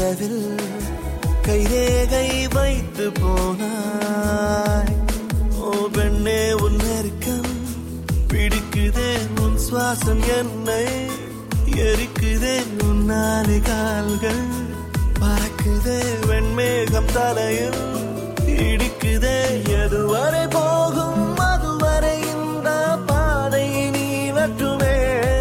கதவில் கைரேகை வைத்து போனாய் ஓ பெண்ணே உன் நெருக்கம் பிடிக்குதே உன் சுவாசம் என்னை எரிக்குதே உன் நாலு கால்கள் பறக்குதே வெண்மேகம் தலையில் இடிக்குதே எதுவரை போகும் அதுவரை இந்த பாதை நீளட்டுமே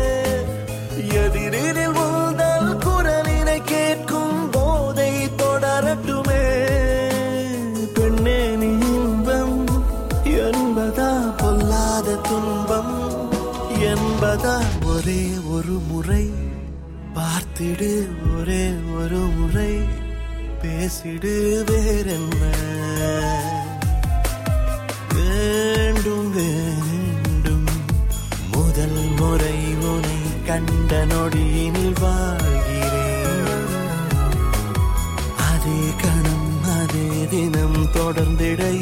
எதிரில் உந்தல் குரலினை கேட்கும் போதை தொடரட்டுமே பெண்ணே நீ இன்பம் என்பதா பொல்லாத துன்பம் என்பதா ஒரே ஒரு முறை பார்த்திடு ஒரே ஒரு முறை பேசிடு வேறென்ன வேண்டும் வேண்டும் முதல் முறை உனை கண்ட நொடியினில் வாழ்கிறேன் அதே கணம் அதே தினம் தொடர்ந்திட